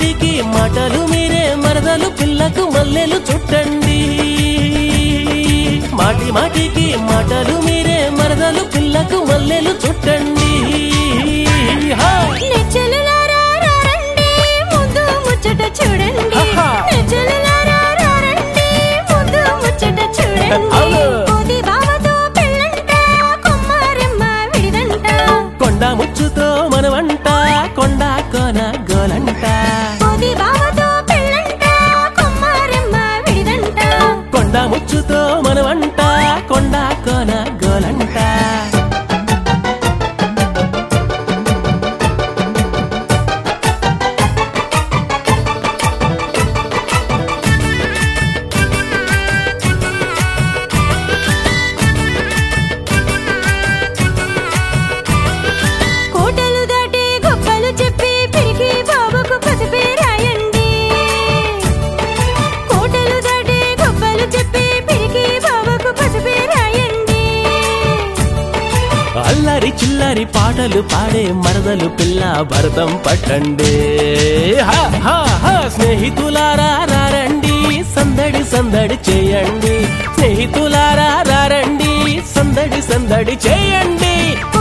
మాటికి మాటలు మీరే మరదలు పిల్లకు మల్లెలు చుట్టండి మాటి మాటికి మాటలు మీరే మరదలు పిల్లకు మల్లెలు చుట్టండి హా! నెచ్చెలులారా రండి ముందు ముచ్చట చూడండి ఆహా. నెచ్చెలులారా రండి ముందు ముచ్చట చూడండి అవును. కోతి బావతో పెళ్ళంట కొమ్మారెమ్మ విడిదంట కొండ ముచ్చుతో మనవంట కొండ కోన గోలంట కోతి బావతో పెళ్ళంట కొమ్మారెమ్మ విడిదంట కొండ ముచ్చుతో మనవంట కొండ కోన గోలంట కోటలు దాటి గొప్పలు చెప్పి పిరికి బాబుకు పసిపే రాయండి కోటలు దాటి గొప్పలు చెప్పి పిరికి బాబుకు పసిపే రాయండి అల్లరి చిల్లరి పాటలు పాడే మరదలు పిల్ల భరతం పట్టండి హా, హా, హా. స్నేహితులారా రారండి సందడి సందడి చేయండి స్నేహితులారా రారండి సందడి సందడి చేయండి